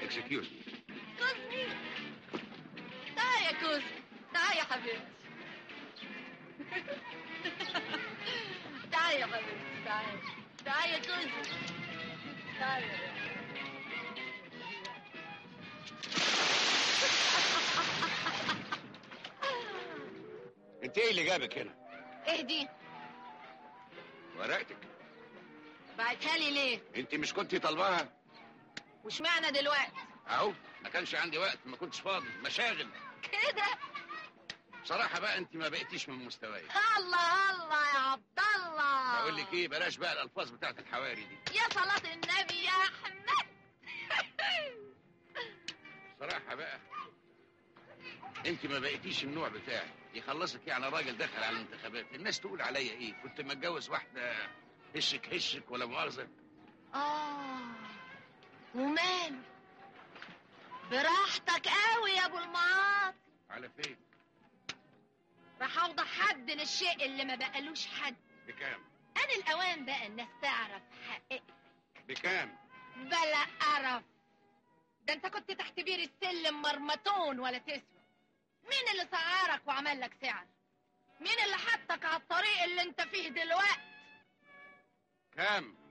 اكسكيوز كوزمي تعال يا كوزمي تعال يا حبيبتي تعال يا حبيبتي تعال تعال يا كوزمي تعال يا انت ايه اللي جابك هنا اهدي ورقتك بعتها لي ليه انت مش كنت طالباها واشمعنى دلوقتي اهو ما كانش عندي وقت ما كنتش فاضي مشاغل كده بصراحه بقى انت ما بقيتيش من مستواي الله الله يا عبد الله بقول لك ايه بلاش بقى الالفاظ بتاعت الحواري دي يا صلاة النبي يا احمد بصراحه بقى انت ما بقيتيش النوع بتاعي يخلصك يعني راجل دخل على الانتخابات الناس تقول عليا ايه كنت متجوز واحده هشك هشك ولا مؤاخذه اه ومال براحتك قوي يا ابو المعاط على فين راح اوضح حد للشيء اللي ما بقالوش حد بكام انا الاوان بقى الناس تعرف حقيقة بكام بلا قرف ده انت كنت تحت بير السلم مرمطون ولا تسوى مين اللي سعرك وعمل لك سعر مين اللي حطك على الطريق اللي انت فيه دلوقتي كام